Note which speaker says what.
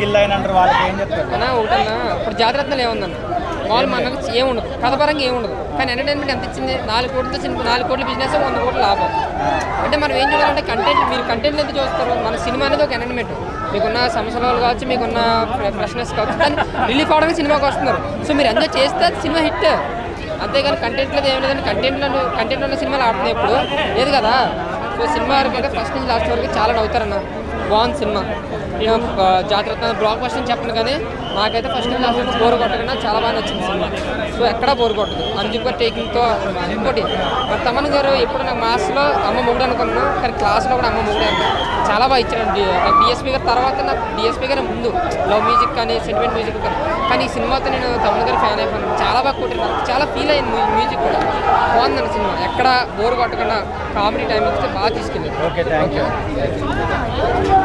Speaker 1: గిల్ అయిన అంటారు వాళ్ళకి ఏం చెప్తారు
Speaker 2: అన్న ఒకటన్నా ఇప్పుడు జాగ్రత్తలు ఏముందన్న మామూలు మనకు ఏముండదు కథపరంగా ఏముండదు కానీ ఎంటర్టైన్మెంట్ ఎంత ఇచ్చింది నాలుగు కోట్లతో సినిమా నాలుగు కోట్ల బిజినెస్ వంద కోట్ల లాభం అంటే మనం ఏం చూడాలంటే కంటెంట్ మీరు కంటెంట్ ఎంత చూస్తారు మన సినిమా అనేది ఒక ఎంటర్టైన్మెంట్ మీకున్న సమస్యలు కావచ్చు మీకున్న ఫ్రెష్నెస్ కావచ్చు కానీ రిలీఫ్ అవడానికి సినిమాకి వస్తున్నారు సో మీరు ఎంజాయ్ చేస్తే అది సినిమా హిట్ అంతేగాని కంటెంట్ లేదు ఏం లేదంటే కంటెంట్లో కంటెంట్ ఉన్న సినిమాలు ఆడుతున్నాయి ఇప్పుడు లేదు కదా సో సినిమా వరకు అయితే ఫస్ట్ నుంచి లాస్ట్ వరకు చాలా నవ్వుతారన్న బాగుంది సినిమా నేను ఆ, జాగ్రత్త బ్లాక్ బస్టర్ చెప్పను కానీ నాకైతే ఫస్ట్ నుంచి లాస్ట్ వరకు బోర్ కొట్టకుండా చాలా బాగా నచ్చింది సినిమా సో ఎక్కడా బోర్ కొట్టదు అంజు గారు టేకింగ్తో ఇంకోటి మరి తమన్ గారు ఎప్పుడు నాకు మాస్లో అమ్మ మొగుడు అనుకున్నాను కానీ క్లాస్లో కూడా అమ్మ మొగుడు అనుకున్నాను చాలా బాగా ఇచ్చాడు డి- నాకు డిఎస్పీ గారు తర్వాత నాకు డిఎస్పీ గారు ముందు లవ్ మ్యూజిక్ కానీ సెంటిమెంట్ మ్యూజిక్ కానీ కానీ ఈ సినిమాతో నేను తమిళ గారు ఫ్యాన్ అయిపోయాను చాలా బాగా కొట్టాను నాకు చాలా ఫీల్ అయింది మ్యూ- మ్యూజిక్ కూడా బాగుందండి సినిమా ఎక్కడ బోర్ కొట్టకుండా కామెడీ టైం ఇస్తే బాగా తీసుకెళ్ళాను
Speaker 1: ఓకే థ్యాంక్ యూ